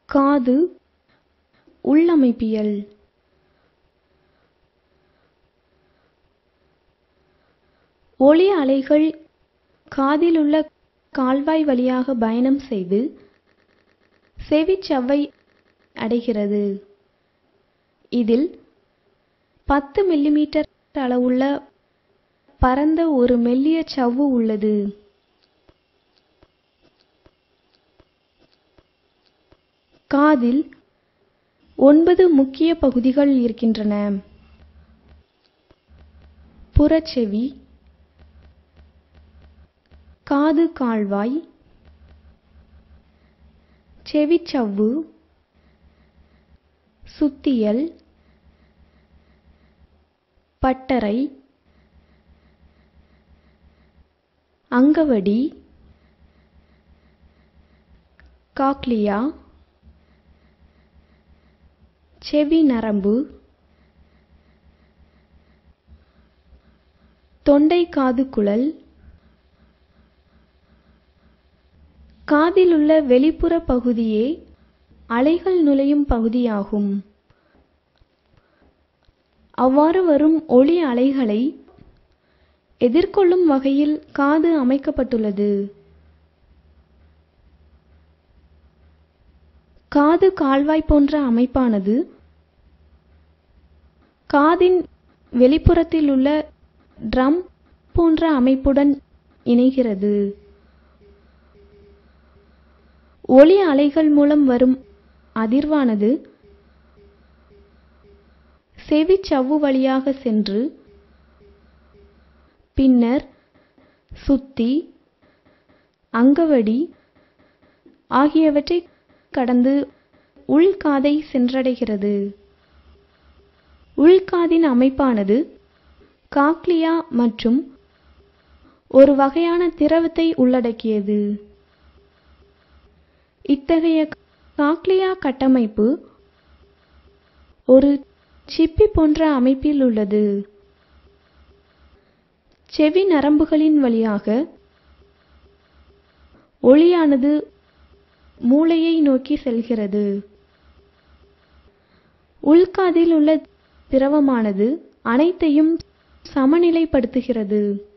காது உள்ளமைப்பியல் ஒலி அலைகள் காதிலுள்ள கால்வாய் வழியாக பயணம் செய்து செவிச்சவ்வை அடைகிறது இதில் பத்து மில்லிமீட்டர் அளவுள்ள பரந்த ஒரு மெல்லிய சவ்வு உள்ளது காதில் ஒன்பது முக்கிய பகுதிகள் இருக்கின்றன புறச்செவி காது கால்வாய் செவிச்சவ்வு சுத்தியல் பட்டறை அங்கவடி காக்லியா செவி நரம்பு தொண்டை காது குழல் காதிலுள்ள வெளிப்புற பகுதியே அலைகள் நுழையும் பகுதியாகும் அவ்வாறு வரும் ஒலி அலைகளை எதிர்கொள்ளும் வகையில் காது அமைக்கப்பட்டுள்ளது காது கால்வாய் போன்ற அமைப்பானது காதின் வெளிப்புறத்தில் உள்ள ட்ரம் போன்ற அமைப்புடன் இணைகிறது ஒலி அலைகள் மூலம் வரும் அதிர்வானது செவிச்சவ்வு வழியாக சென்று பின்னர் சுத்தி அங்கவடி ஆகியவற்றை கடந்து உள்காதை சென்றடைகிறது உள்காதின் அமைப்பானது காக்லியா மற்றும் ஒரு வகையான திரவத்தை உள்ளடக்கியது இத்தகைய காக்லியா கட்டமைப்பு ஒரு சிப்பி போன்ற அமைப்பில் உள்ளது செவி நரம்புகளின் வழியாக ஒளியானது மூளையை நோக்கி செல்கிறது உள்காதில் உள்ள திரவமானது அனைத்தையும் சமநிலைப்படுத்துகிறது